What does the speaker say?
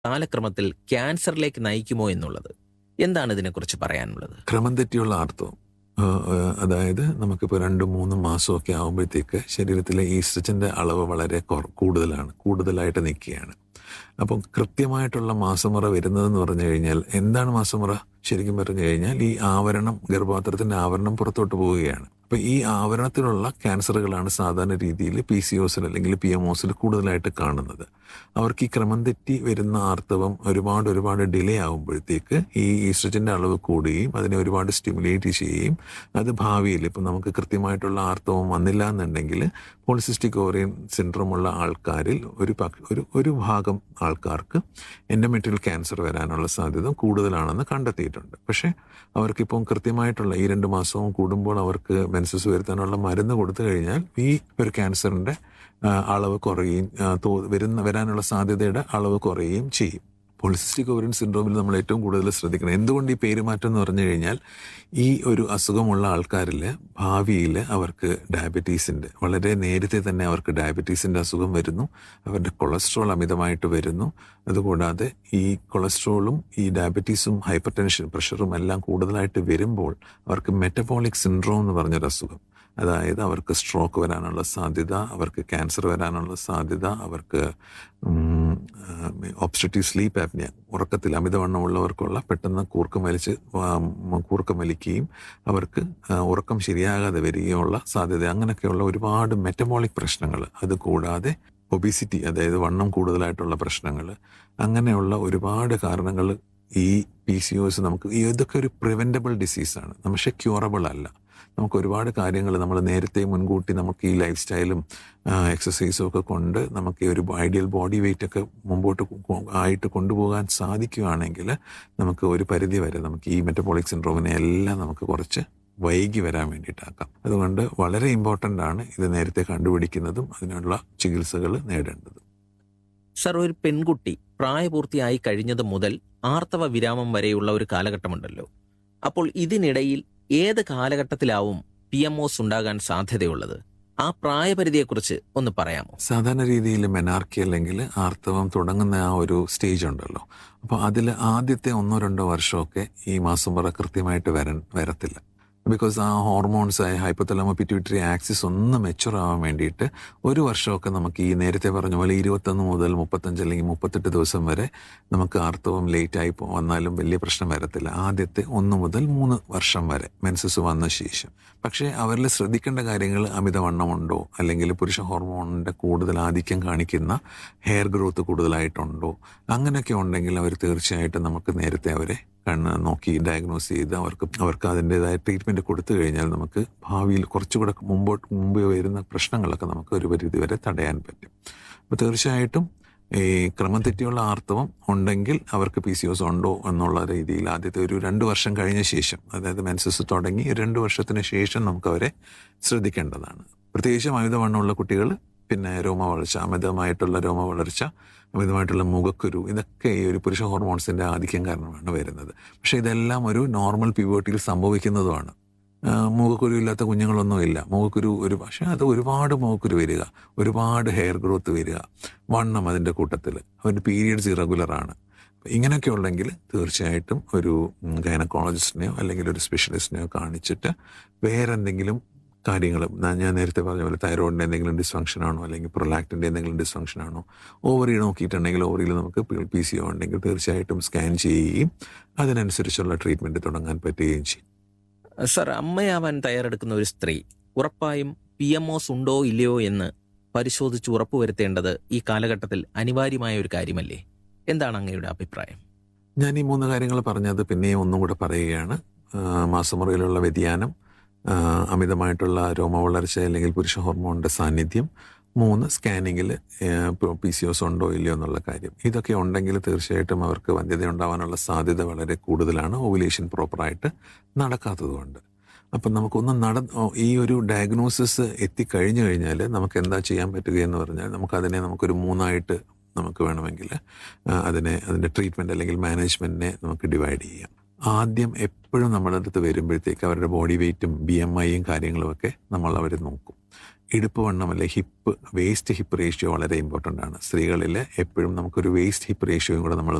കാലക്രമത്തിൽ ക്യാൻസറിലേക്ക് നയിക്കുമോ എന്നുള്ളത് എന്താണ് ഇതിനെക്കുറിച്ച് പറയാനുള്ളത് ക്രമം തെറ്റിയുള്ള ആർത്തവം ആ, ആ, അതായത് നമുക്കിപ്പോൾ രണ്ടും മൂന്നും മാസമൊക്കെ ആകുമ്പോഴത്തേക്ക് ശരീരത്തിലെ ഈസ്ട്രജന്റെ അളവ് വളരെ കുറ- കൂടുതലാണ് കൂടുതലായിട്ട് നിൽക്കുകയാണ് അപ്പം കൃത്യമായിട്ടുള്ള മാസമുറ വരുന്നതെന്ന് പറഞ്ഞു കഴിഞ്ഞാൽ എന്താണ് മാസമുറ ശരിക്കും പറഞ്ഞു കഴിഞ്ഞാൽ ഈ ആവരണം ഗർഭപാത്രത്തിന്റെ ആവരണം പുറത്തോട്ട് പോവുകയാണ് അപ്പൊ ഈ ആവരണത്തിലുള്ള ക്യാൻസറുകളാണ് സാധാരണ രീതിയിൽ പി സി ഒസിൽ അല്ലെങ്കിൽ പി എം ഒസിൽ കൂടുതലായിട്ട് കാണുന്നത് അവർക്ക് ഈ ക്രമം തെറ്റി വരുന്ന ആർത്തവം ഒരുപാട് ഒരുപാട് ഡിലേ ആകുമ്പോഴത്തേക്ക് ഈ ഈസ്ട്രജന്റെ അളവ് കൂടുകയും അതിനെ ഒരുപാട് സ്റ്റിമുലേറ്റ് ചെയ്യുകയും അത് ഭാവിയിൽ ഇപ്പം നമുക്ക് കൃത്യമായിട്ടുള്ള ആർത്തവം വന്നില്ല എന്നുണ്ടെങ്കിൽ പോളിസിസ്റ്റിക് ഓറിയൻ സിൻഡ്രോം ഉള്ള ആൾക്കാരിൽ ഒരു പക്- ഒരു ഒരു ഭാഗം ആൾക്കാർക്ക് എൻഡോമെട്രിയൽ ക്യാൻസർ വരാനുള്ള സാധ്യത കൂടുതലാണെന്ന് കണ്ടെത്തിയിട്ടുണ്ട് പക്ഷേ അവർക്കിപ്പം കൃത്യമായിട്ടുള്ള ഈ രണ്ട് മാസവും കൂടുമ്പോൾ അവർക്ക് മെൻസസ് വരുത്താനുള്ള മരുന്ന് കൊടുത്തു കഴിഞ്ഞാൽ ഈ ഒരു ക്യാൻസറിന്റെ ആ, അളവ് കുറയുകയും ആ, തോ- വരുന്ന വരാനുള്ള സാധ്യതയുടെ അളവ് കുറയുകയും ചെയ്യും പോളിസിസ്റ്റിക് ഓറിയൻ സിൻഡ്രോമിൽ നമ്മൾ ഏറ്റവും കൂടുതൽ ശ്രദ്ധിക്കണം എന്തുകൊണ്ട് ഈ പേരുമാറ്റം എന്ന് പറഞ്ഞു കഴിഞ്ഞാൽ ഈ ഒരു അസുഖമുള്ള ആൾക്കാരിൽ ഭാവിയിൽ അവർക്ക് ഡയബറ്റീസിൻ്റെ വളരെ നേരത്തെ തന്നെ അവർക്ക് ഡയബറ്റീസിൻ്റെ അസുഖം വരുന്നു അവരുടെ കൊളസ്ട്രോൾ അമിതമായിട്ട് വരുന്നു അതുകൂടാതെ ഈ കൊളസ്ട്രോളും ഈ ഡയബറ്റീസും ഹൈപ്പർ ടെൻഷൻ പ്രഷറും എല്ലാം കൂടുതലായിട്ട് വരുമ്പോൾ അവർക്ക് മെറ്റബോളിക് സിൻഡ്രോം എന്ന് പറഞ്ഞൊരു അസുഖം അതായത് അവർക്ക് സ്ട്രോക്ക് വരാനുള്ള സാധ്യത അവർക്ക് ക്യാൻസർ വരാനുള്ള സാധ്യത അവർക്ക് ഒബ്സ്ട്രക്റ്റീവ് സ്ലീപ്പ് ആപ്നിയ ഉറക്കത്തിൽ അമിതവണ്ണമുള്ളവർക്കുള്ള പെട്ടെന്ന് കൂർക്കം വലിച്ച് വാ- കൂർക്കം വലിക്കുകയും അവർക്ക് ആ, ഉറക്കം ശരിയാകാതെ വരികയുള്ള സാധ്യത അങ്ങനെയൊക്കെയുള്ള ഒരുപാട് മെറ്റബോളിക് പ്രശ്നങ്ങൾ അത് കൂടാതെ ഒബിസിറ്റി അതായത് വണ്ണം കൂടുതലായിട്ടുള്ള പ്രശ്നങ്ങൾ അങ്ങനെയുള്ള ഒരുപാട് കാരണങ്ങൾ ഈ പി സി ഒസ് നമുക്ക് ഈ ഇതൊക്കെ ഒരു പ്രിവെൻറ്റബിൾ ഡിസീസാണ് പക്ഷേ ക്യൂറബിൾ അല്ല നമുക്ക് ഒരുപാട് കാര്യങ്ങൾ നമ്മൾ നേരത്തെ മുൻകൂട്ടി നമുക്ക് ഈ ലൈഫ് സ്റ്റൈലും എക്സസൈസും ഒക്കെ കൊണ്ട് നമുക്ക് ഈ ഒരു ഐഡിയൽ ബോഡി വെയിറ്റ് ഒക്കെ മുമ്പോട്ട് കൊ- ആയിട്ട് കൊണ്ടുപോകാൻ സാധിക്കുകയാണെങ്കിൽ നമുക്ക് ഒരു പരിധി വരെ നമുക്ക് ഈ മെറ്റബോളിക് സിൻഡ്രോമിനെ എല്ലാം നമുക്ക് കുറച്ച് വൈകി വരാൻ വേണ്ടിയിട്ടാക്കാം അതുകൊണ്ട് വളരെ ഇമ്പോർട്ടൻ്റ് ആണ് ഇത് നേരത്തെ കണ്ടുപിടിക്കുന്നതും അതിനുള്ള ചികിത്സകൾ നേടേണ്ടത് സർ ഒരു പെൺകുട്ടി പ്രായപൂർത്തിയായി കഴിഞ്ഞത് മുതൽ ആർത്തവ വിരാമം വരെയുള്ള ഒരു കാലഘട്ടമുണ്ടല്ലോ അപ്പോൾ ഇതിനിടയിൽ ഏത് കാലഘട്ടത്തിലാവും പി എം ഒസ് ഉണ്ടാകാൻ സാധ്യതയുള്ളത് ആ പ്രായപരിധിയെക്കുറിച്ച് ഒന്ന് പറയാമോ സാധാരണ രീതിയിൽ മെനാർക്കി അല്ലെങ്കിൽ ആർത്തവം തുടങ്ങുന്ന ആ ഒരു സ്റ്റേജ് ഉണ്ടല്ലോ അപ്പോൾ അതിൽ ആദ്യത്തെ ഒന്നോ രണ്ടോ വർഷമൊക്കെ ഈ മാസം പറ കൃത്യമായിട്ട് വരൻ വരത്തില്ല ബിക്കോസ് ആ ഹോർമോൺസ് ആയ ഹൈപ്പത്തലമോ പിറ്റ്യൂട്ടറി ആക്സിസ് ഒന്ന് മെച്ചുർ ആവാൻ വേണ്ടിയിട്ട് ഒരു വർഷമൊക്കെ നമുക്ക് ഈ നേരത്തെ പറഞ്ഞ പോലെ ഇരുപത്തൊന്ന് മുതൽ മുപ്പത്തഞ്ച് അല്ലെങ്കിൽ മുപ്പത്തെട്ട് ദിവസം വരെ നമുക്ക് ആർത്തവം ലേറ്റ് ആയി പോ- വന്നാലും വലിയ പ്രശ്നം വരത്തില്ല ആദ്യത്തെ ഒന്ന് മുതൽ മൂന്ന് വർഷം വരെ മെൻസസ് വന്ന ശേഷം പക്ഷേ അവരിൽ ശ്രദ്ധിക്കേണ്ട കാര്യങ്ങൾ അമിതവണ്ണമുണ്ടോ അല്ലെങ്കിൽ പുരുഷ ഹോർമോണിന്റെ കൂടുതൽ ആധിക്യം കാണിക്കുന്ന ഹെയർ ഗ്രോത്ത് കൂടുതലായിട്ടുണ്ടോ അങ്ങനെയൊക്കെ ഉണ്ടെങ്കിൽ അവർ തീർച്ചയായിട്ടും നമുക്ക് നേരത്തെ അവരെ കണ്ണ് നോക്കി ഡയഗ്നോസ് ചെയ്ത് അവർക്ക് അവർക്ക് അതിൻ്റെതായ ട്രീറ്റ്മെന്റ് കൊടുത്തു കഴിഞ്ഞാൽ നമുക്ക് ഭാവിയിൽ കുറച്ചുകൂടെ മുമ്പോട്ട് മുമ്പ് വരുന്ന പ്രശ്നങ്ങളൊക്കെ നമുക്ക് ഒരു പരിധി വരെ തടയാൻ പറ്റും അപ്പോൾ തീർച്ചയായിട്ടും ഈ ക്രമം തെറ്റിയുള്ള ആർത്തവം ഉണ്ടെങ്കിൽ അവർക്ക് പി സി ഒസ് ഉണ്ടോ എന്നുള്ള രീതിയിൽ ആദ്യത്തെ ഒരു രണ്ട് വർഷം കഴിഞ്ഞ ശേഷം അതായത് മെൻസസ് തുടങ്ങി രണ്ട് വർഷത്തിന് ശേഷം നമുക്ക് അവരെ ശ്രദ്ധിക്കേണ്ടതാണ് പ്രത്യേകിച്ചും അമിതവണ്ണമുള്ള കുട്ടികൾ പിന്നെ രോമ വളർച്ച അമിതമായിട്ടുള്ള രോമ വളർച്ച അമിതമായിട്ടുള്ള മുഖക്കുരു ഇതൊക്കെ ഈ ഒരു പുരുഷ ഹോർമോൺസിന്റെ ആധിക്യം കാരണമാണ് വരുന്നത് പക്ഷെ ഇതെല്ലാം ഒരു നോർമൽ പ്യൂബർട്ടിയിൽ സംഭവിക്കുന്നതുമാണ് ആ, മുഖക്കുരു ഇല്ലാത്ത കുഞ്ഞുങ്ങളൊന്നും ഇല്ല മുഖക്കുരു ഒരു പക്ഷെ അത് ഒരുപാട് മുഖക്കുരു വരിക ഒരുപാട് ഹെയർ ഗ്രോത്ത് വരിക വണ്ണം അതിൻ്റെ കൂട്ടത്തിൽ അവരുടെ പീരിയഡ്സ് ഇറഗുലർ ആണ് ഇങ്ങനെയൊക്കെ ഉണ്ടെങ്കിൽ തീർച്ചയായിട്ടും ഒരു ഗൈനക്കോളജിസ്റ്റിനെയോ അല്ലെങ്കിൽ ഒരു സ്പെഷ്യലിസ്റ്റിനെയോ കാണിച്ചിട്ട് വേറെന്തെങ്കിലും കാര്യങ്ങൾ ഞാൻ നേരത്തെ പറഞ്ഞ പോലെ തൈറോയിഡിൻ്റെ എന്തെങ്കിലും ഡിസ്ഫങ്ഷൻ ആണോ അല്ലെങ്കിൽ പ്രൊലാക്റ്റിൻ്റെ എന്തെങ്കിലും ഡിസ്ഫങ്ഷൻ ആണോ ഓവറി നോക്കിയിട്ടുണ്ടെങ്കിൽ ഓവറിയിൽ നമുക്ക് പി സി ഒ ഉണ്ടെങ്കിൽ തീർച്ചയായിട്ടും സ്കാൻ ചെയ്യുകയും അതിനനുസരിച്ചുള്ള ട്രീറ്റ്മെൻറ്റ് തുടങ്ങാൻ പറ്റുകയും ചെയ്യും സർ അമ്മയാവാൻ തയ്യാറെടുക്കുന്ന ഒരു സ്ത്രീ ഉറപ്പായും പി എം ഒസ് ഉണ്ടോ ഇല്ലയോ എന്ന് പരിശോധിച്ച് ഉറപ്പുവരുത്തേണ്ടത് ഈ കാലഘട്ടത്തിൽ അനിവാര്യമായ ഒരു കാര്യമല്ലേ എന്താണ് അങ്ങയുടെ അഭിപ്രായം ഞാൻ ഈ മൂന്ന് കാര്യങ്ങൾ പറഞ്ഞത് പിന്നെയും ഒന്നും കൂടെ പറയുകയാണ് ആ, മാസമുറയിലുള്ള വ്യതിയാനം ആ, അമിതമായിട്ടുള്ള രോമവളർച്ച അല്ലെങ്കിൽ പുരുഷ ഹോർമോണിന്റെ സാന്നിധ്യം മൂന്ന് സ്കാനിങ്ങിൽ പി സി ഒസ് ഉണ്ടോ ഇല്ലയോ എന്നുള്ള കാര്യം ഇതൊക്കെ ഉണ്ടെങ്കിൽ തീർച്ചയായിട്ടും അവർക്ക് വന്ധ്യത ഉണ്ടാവാനുള്ള സാധ്യത വളരെ കൂടുതലാണ് ഓവുലേഷൻ പ്രോപ്പറായിട്ട് നടക്കാത്തതുകൊണ്ട് അപ്പം നമുക്കൊന്ന് നട ഓ, ഈ ഒരു ഡയഗ്നോസിസ് എത്തിക്കഴിഞ്ഞു കഴിഞ്ഞാൽ നമുക്ക് എന്താ ചെയ്യാൻ പറ്റുകയെന്ന് പറഞ്ഞാൽ നമുക്കതിനെ നമുക്കൊരു മൂന്നായിട്ട് നമുക്ക് വേണമെങ്കിൽ ആ, അതിനെ അതിൻ്റെ ട്രീറ്റ്മെൻറ്റ് അല്ലെങ്കിൽ മാനേജ്മെൻറ്റിനെ നമുക്ക് ഡിവൈഡ് ചെയ്യാം ആദ്യം എപ്പോഴും നമ്മുടെ അടുത്ത് വരുമ്പോഴത്തേക്ക് അവരുടെ ബോഡി വെയ്റ്റും ബി എം ഐയും കാര്യങ്ങളുമൊക്കെ നമ്മൾ അവർ നോക്കും ഇടുപ്പ് വണ്ണം അല്ലെ ഹിപ്പ് വേസ്റ്റ് ഹിപ്പ് റേഷ്യോ വളരെ ഇമ്പോർട്ടൻ്റ് ആണ് സ്ത്രീകളിൽ എപ്പോഴും നമുക്കൊരു വേസ്റ്റ് ഹിപ്പ് റേഷ്യോയും കൂടെ നമ്മൾ